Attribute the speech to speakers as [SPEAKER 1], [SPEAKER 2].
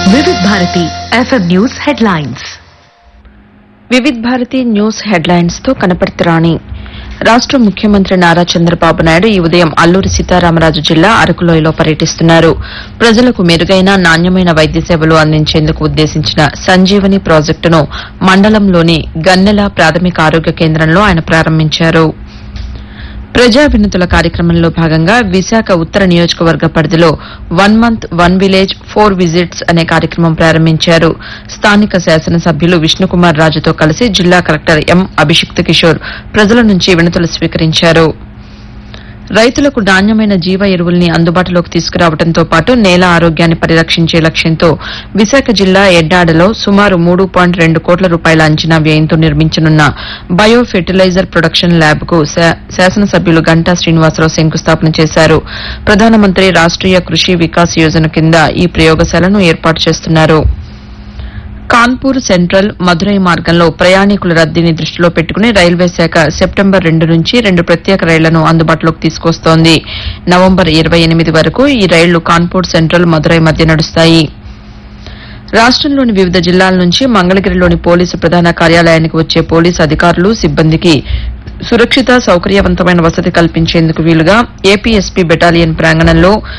[SPEAKER 1] వివిధ Bharati FM news headlines
[SPEAKER 2] Vividh Bharati news headlines తో కనపర్తి రాణి రాష్ట ముఖ్యమంత్రి నారా చంద్రబాబు నాయుడు ఈ ఉదయం అల్లూరి సీతారామరాజు జిల్లా అరకులోయలో పర్యటిస్తున్నారు ప్రజలకు మెరుగైన నాణ్యమైన వైద్య సేవలు అందించేందుకు ఉద్దేశించిన సంజీవని ప్రాజెక్టును మండలంలోని గన్నెల ప్రాథమిక ఆరోగ్య కేంద్రంలో ఆయన ప్రారంభించారు ప్రజా వినతుల కార్యక్రమంలో భాగంగా విశాఖ ఉత్తర నియోజకవర్గ పరిధిలో one month one village four visits అనే కార్యక్రమం ప్రారంభించారు స్థానిక శాసనసభ్యులు విష్ణుకుమార్ రాజుతో కలిసి జిల్లా కలెక్టర్ ఎం అభిషిక్త్ కిషోర్ ప్రజల నుంచి వినతులు స్వీకరించారు రైతులకు నాణ్యమైన జీవ ఎరువుల్ని అందుబాటులోకి తీసుకురావడంతో పాటు నేల ఆరోగ్యాన్ని పరిరక్షించే లక్ష్యంతో విశాఖ జిల్లా ఎడ్డాడలో సుమారు మూడు పాయింట్ రెండు కోట్ల రూపాయల అంచనా వ్యయంతో నిర్మించనున్న బయో ఫెర్టిలైజర్ ప్రొడక్షన్ ల్యాబ్ కు శాసనసభ్యులు గంటా శ్రీనివాసరావు శంకుస్థాపన చేశారు ప్రధానమంత్రి రాష్ట్రీయ కృషి వికాస్ యోజన కింద ఈ ప్రయోగశాలను ఏర్పాటు చేస్తున్నారు కాన్పూర్ సెంట్రల్ మదురై మార్గంలో ప్రయాణికుల రద్దీని దృష్టిలో పెట్టుకుని రైల్వే శాఖ సెప్టెంబర్ రెండు నుంచి రెండు ప్రత్యేక రైళ్లను అందుబాటులోకి తీసుకొస్తోంది నవంబర్ ఇరవై ఎనిమిది వరకు ఈ రైళ్లు కాన్పూర్ సెంట్రల్ మదురై మధ్య నడుస్తాయి రాష్టంలోని వివిధ జిల్లాల నుంచి మంగళగిరిలోని పోలీసు ప్రధాన కార్యాలయానికి వచ్చే పోలీసు అధికారులు సిబ్బందికి సురక్షిత సౌకర్యవంతమైన వసతి కల్పించేందుకు వీలుగా ఏపీఎస్పీ బెటాలియన్ ప్రాంగణంలో